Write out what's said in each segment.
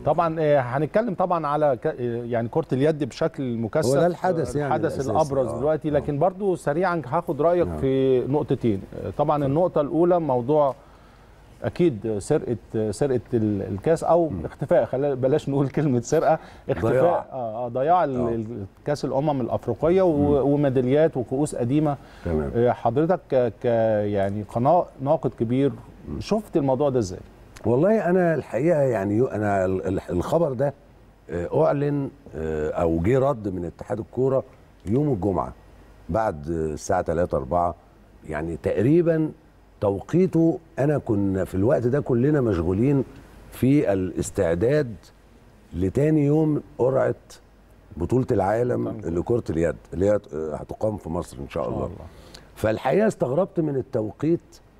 طبعا آه، هنتكلم طبعا على ك- آه، يعني كره اليد بشكل مكثف هو ده الحدث يعني الحدث الأساسي. الابرز آه. دلوقتي لكن برضو سريعا هاخد رايك نعم. في نقطتين آه، طبعا النقطه الاولى موضوع اكيد سرقه سرقه ال- الكاس او اختفاء خلينا بلاش نقول كلمه سرقه اختفاء ضياع. اه آه، ضياع ال- آه. ال- كاس الامم الافريقيه و- وميداليات وكؤوس قديمه تمام آه، حضرتك ك ك- يعني قناه ناقد كبير شفت الموضوع ده ازاي؟ والله انا الحقيقه يعني يو- انا ال- ال- الخبر ده آه، اعلن آه، او جه رد من اتحاد الكوره يوم الجمعه بعد آه، الساعه 3 4 يعني تقريبا توقيته انا كنا في الوقت ده كلنا مشغولين في الاستعداد لتاني يوم قرعه بطوله العالم لكره اليد اللي هي آه، هتقام في مصر ان شاء الله فالحقيقه استغربت من التوقيت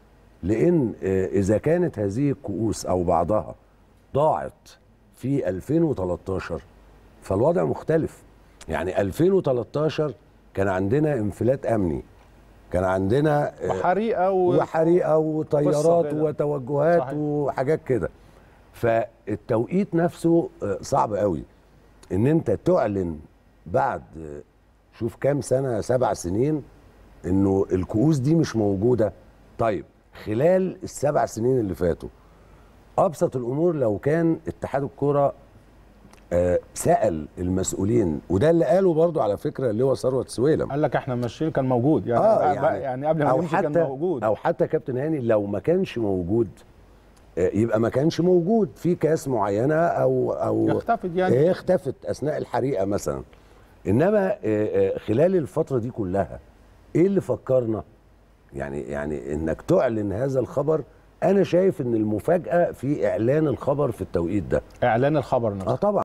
لان آه، اذا كانت هذه الكؤوس او بعضها ضاعت في 2013 فالوضع مختلف يعني 2013 كان عندنا انفلات امني كان عندنا آه، وحريقه و... وحريقه قصة وطيارات كده. وتوجهات صحيح. وحاجات كده فالتوقيت نفسه آه، صعب قوي ان انت تعلن بعد آه، شوف كام سنه سبع سنين انه الكؤوس دي مش موجوده طيب خلال السبع سنين اللي فاتوا ابسط الامور لو كان اتحاد الكوره آه، سال المسؤولين وده اللي قاله برضو على فكره اللي هو ثروت سويلم قال لك احنا ماشيين كان موجود يعني اه يعني, يعني, يعني قبل ما أو نمشي حتى كان موجود او حتى كابتن هاني لو ما كانش موجود آه، يبقى ما كانش موجود في كاس معينه او او اختفت يعني هي اختفت اثناء الحريقه مثلا انما آه، آه، خلال الفتره دي كلها ايه اللي فكرنا يعني يعني انك تعلن هذا الخبر انا شايف ان المفاجاه في اعلان الخبر في التوقيت ده اعلان الخبر نفسه اه طبعا